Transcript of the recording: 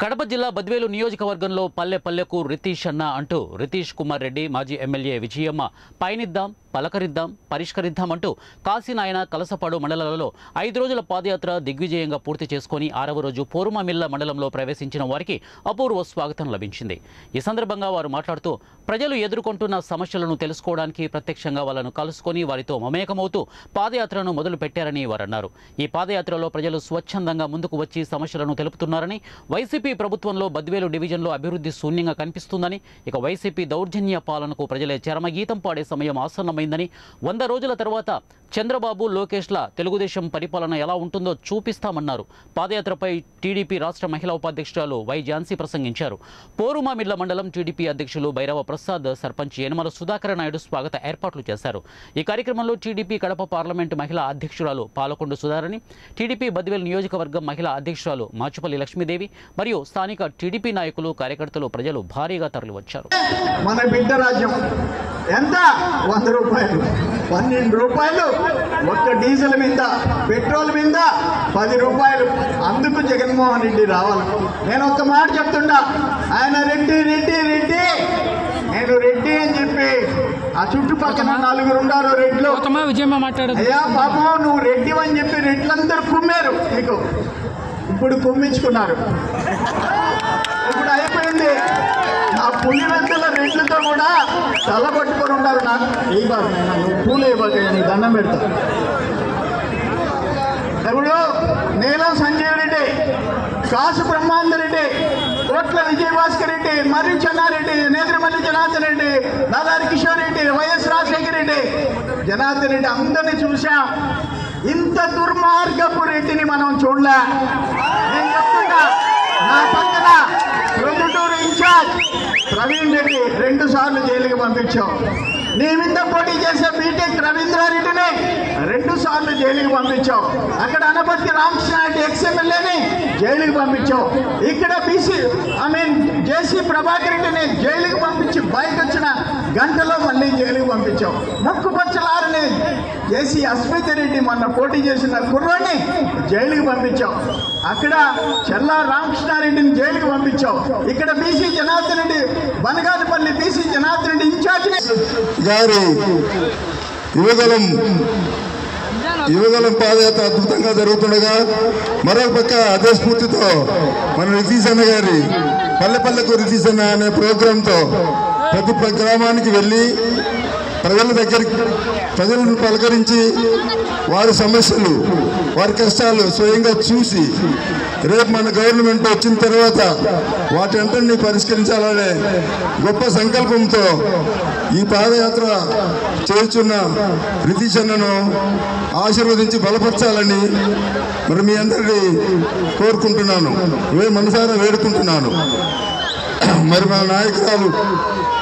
కడప జిల్లా బద్వేలు నియోజకవర్గంలో పల్లె పల్లెకు రితీష్ అన్న అంటూ రితీష్ కుమార్ రెడ్డి మాజీ ఎమ్మెల్యే విజయమ్మ పయనిద్దాం పలకరిద్దాం పరిష్కరిద్దాం అంటూ కాశీనాయన కలసపాడు మండలాలలో ఐదు రోజుల పాదయాత్ర దిగ్విజయంగా పూర్తి చేసుకొని ఆరవ రోజు పోరుమమిల్ల మండలంలో ప్రవేశించిన వారికి అపూర్వ స్వాగతం లభించింది ఈ సందర్భంగా వారు మాట్లాడుతూ ప్రజలు ఎదుర్కొంటున్న సమస్యలను తెలుసుకోవడానికి ప్రత్యక్షంగా వాళ్ళను కలుసుకొని వారితో మమేకమవుతూ పాదయాత్రను మొదలు పెట్టారని వారు అన్నారు ఈ పాదయాత్రలో ప్రజలు స్వచ్ఛందంగా ముందుకు వచ్చి సమస్యలను తెలుపుతున్నారని వైసీపీ ప్రభుత్వంలో బద్వేలు డివిజన్లో అభివృద్ధి శూన్యంగా కనిపిస్తుందని ఇక వైసీపీ దౌర్జన్య పాలనకు ప్రజలే చరమగీతం పాడే సమయం ఆసన్నమైందని వంద రోజుల తర్వాత చంద్రబాబు లోకేష్ల తెలుగుదేశం పరిపాలన ఎలా ఉంటుందో చూపిస్తామన్నారు పాదయాత్రపై టీడీపీ రాష్ట్ర మహిళా ఉపాధ్యక్షురాలు వై ఝాన్సీ ప్రసంగించారు పోరుమామిళ్ల మండలం టీడీపీ అధ్యక్షులు భైరవ ప్రసాద్ సర్పంచ్ యనమల సుధాకర నాయుడు స్వాగత ఏర్పాట్లు చేశారు ఈ కార్యక్రమంలో టీడీపీ కడప పార్లమెంటు మహిళా అధ్యక్షురాలు పాలకొండు సుధారణి టీడీపీ బద్వేల్ నియోజకవర్గం మహిళా అధ్యక్షురాలు మాచుపల్లి లక్ష్మీదేవి మరియు స్థానిక టీడీపీ నాయకులు కార్యకర్తలు ప్రజలు భారీగా తరలివచ్చారు మన బిడ్డ రాజ్యం ఎంత వంద రూపాయలు పన్నెండు రూపాయలు ఒక్క డీజిల్ మీద పెట్రోల్ మీద పది రూపాయలు అందుకు జగన్మోహన్ రెడ్డి రావాలి నేను ఒక్క మాట చెప్తుండా ఆయన రెడ్డి రెడ్డి రెడ్డి నేను రెడ్డి అని చెప్పి ఆ చుట్టుపక్కల నలుగురు ఉన్నారు రెడ్లు గౌతమ విజయమ్మ మాట్లాడదు అయ్యా పాపం నువ్వు రెడ్డి అని చెప్పి రెడ్లందరూ కుమ్మారు నీకు ఇప్పుడు కుమ్మించుకున్నారు ఇప్పుడు అయిపోయింది నా పులి వెంటల రెడ్లతో కూడా తల పట్టుకొని ఉంటారు నాకు ఏ బాబు నాయనా, నువ్వు పూలు ఇవ్వక నీ దండం పెడతా ఇప్పుడు నీలం సంజీవ్ రెడ్డి కాసు బ్రహ్మానంద రెడ్డి కోట్ల విజయభాస్కర్ రెడ్డి మర్రి చెన్నారెడ్డి నేత్రమల్లి జనార్దన్ రెడ్డి దాదారి కిషోర్ రెడ్డి వైఎస్ రాజశేఖర రెడ్డి జనార్దన్ రెడ్డి అందరినీ చూసాం ఇంత దుర్మార్గపు రెడ్డిని మనం చూడలే నేను చెప్తున్నా నా పక్కన ప్రొద్దుటూరు ఇన్ఛార్జ్ ప్రవీణ్ రెడ్డి రెండు సార్లు జైలుకి పంపించాం నీ మీద పోటీ చేసే బీటెక్ రవీంద్రారెడ్డిని రెండు సార్లు జైలుకి పంపించాం అక్కడ అనపర్తి రామకృష్ణ రెడ్డి ఎక్స్ ఎమ్మెల్యేని జైలుకి పంపించాం ఇక్కడ BC I mean JC Prabhakar రెడ్డిని జైలుకి పంపించి బయట వచ్చిన గంటలో మళ్ళీ జైలుకి పంపించాం ముక్కు పచ్చలారని జేసీ అస్మిత్ రెడ్డి మొన్న పోటీ చేసిన కుర్రాన్ని జైలుకి పంపించాం అక్కడ చెల్లా రామకృష్ణారెడ్డిని జైలుకి పంపించాం ఇక్కడ బీసీ జనార్దన్ రెడ్డి బనగానపల్లి బీసీ జనార్దన్ రెడ్డి ఇన్ఛార్జిని గారి యువగలం యువగలం పాదయాత్ర అద్భుతంగా జరుగుతుండగా మరొక పక్క అదే స్ఫూర్తితో మన రితీష్ అన్న గారి పల్లె పల్లెకు రితీష్ అన్న అనే ప్రోగ్రాంతో ప్రతి ప్ర- గ్రామానికి వెళ్ళి ప్రజల దగ్గరికి ప్రజలను పలకరించి వారి సమస్యలు వారి కష్టాలు స్వయంగా చూసి రేపు మన గవర్నమెంట్ వచ్చిన తర్వాత వాటి అంతటినీ పరిష్కరించాలనే గొప్ప సంకల్పంతో ఈ పాదయాత్ర చేస్తున్న రితీష్ అన్నను ఆశీర్వదించి బలపరచాలని మరి మీ అందరినీ కోరుకుంటున్నాను వే మనసారా వేడుకుంటున్నాను మరి మా నాయకురాలు